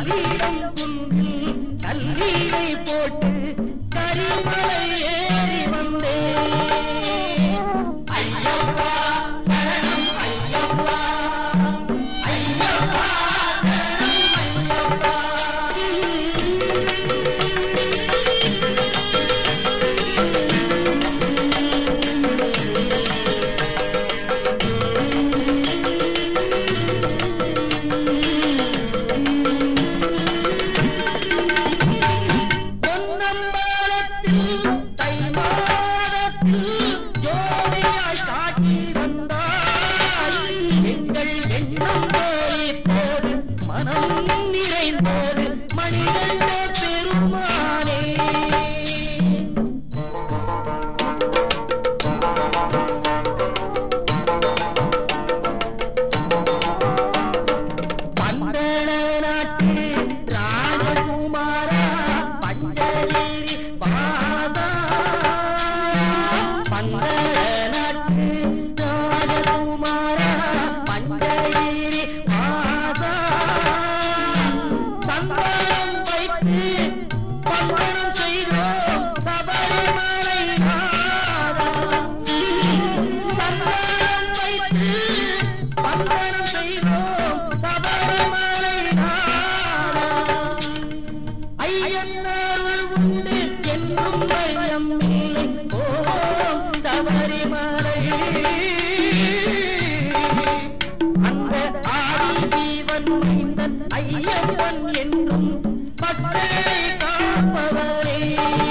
கல்லீரம் குன்றில் கல்லீரை போட்டு கரிமலை ஏறி வந்தேன் ஐயப்பா சரணம் ஐயப்பா ஐயப்பா சரணம் பொன்னம்பலத்தில் தை மாதத்தில் ஜோதியாய் காட்சி வந்தாய் எங்கள் எண்ணம் போது மனம் நிறைந்தோடு மணிகண்ட பெருமானே பந்தள நாட்டு ராஜகுமாரா பஞ்சகிரி வாசா பந்தள நாட்டு ராஜகுமாரா பஞ்சகிரி வாசா சந்தனம் வைத்து பந்தனம் செய்தோம் சபரிமலை நாதா சந்தனம் வைத்து பந்தனம் செய்தோம் சபரிமலை நாதா ஐயன் அருள் உண்டு என்றும் பயம் இல்லை ஓம் சபரிமலை அந்த ஆதி சீவன் மைந்தன் ஐயப்பன் என்றும் பக்தரை காப்பவரே